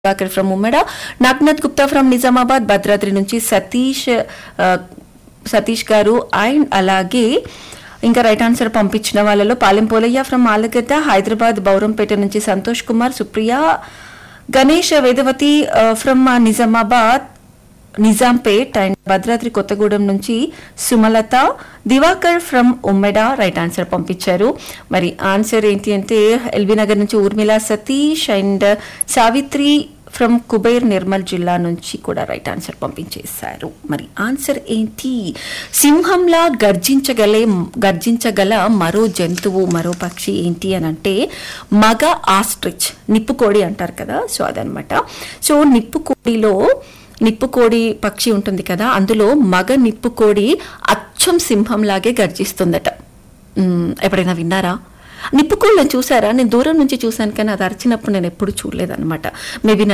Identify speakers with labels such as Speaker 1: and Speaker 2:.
Speaker 1: Diwakar from Ummada Nagnath Gupta from Nizamabad Bhadradri నుంచి సతీష్ ఆ, సతీష్ గారు అండ్ అలాగే ఇంకా రైట్ ఆన్సర్ పంపించిన వాళ్ళలో పాలెం పోలయ్య ఫ్రమ్ ఆలగడ్డ హైదరాబాద్ బౌరంపేట నుంచి సంతోష్ కుమార్ సుప్రియ గణేష్ వేదవతి ఫ్రమ్ నిజామాబాద్ నిజాంపేట్ అండ్ భద్రాద్రి కొత్తగూడెం నుంచి Sumalatha Diwakar from Ummeda right answer పంపించారు మరి ఆన్సర్ ఏంటి అంటే ఎల్బీ నగర్ నుంచి ఊర్మిళ సతీష్ అండ్ సావిత్రి ఫ్రమ్ కుబేర్ నిర్మల్ జిల్లా నుంచి కూడా రైట్ ఆన్సర్ పంపించేశారు మరి ఆన్సర్ ఏంటి సింహంలా గర్జించగలే గర్జించగల మరో జంతువు మరో పక్షి ఏంటి అని అంటే మగ ఆస్ట్రిచ్ నిప్పుకోడి అంటారు కదా సో అదనమాట సో నిప్పుకోడిలో నిప్పుకోడి పక్షి ఉంటుంది కదా అందులో మగ నిప్పుకోడి అచ్చం సింహంలాగే గర్జిస్తుందట మ్మ్, ఎప్పుడైనా విన్నారా నిప్పుకోళ్ళని చూసారా నేను దూరం నుంచి చూశాను కానీ అది అరిచినప్పుడు నేను ఎప్పుడు చూడలేదన్నమాట మేబీ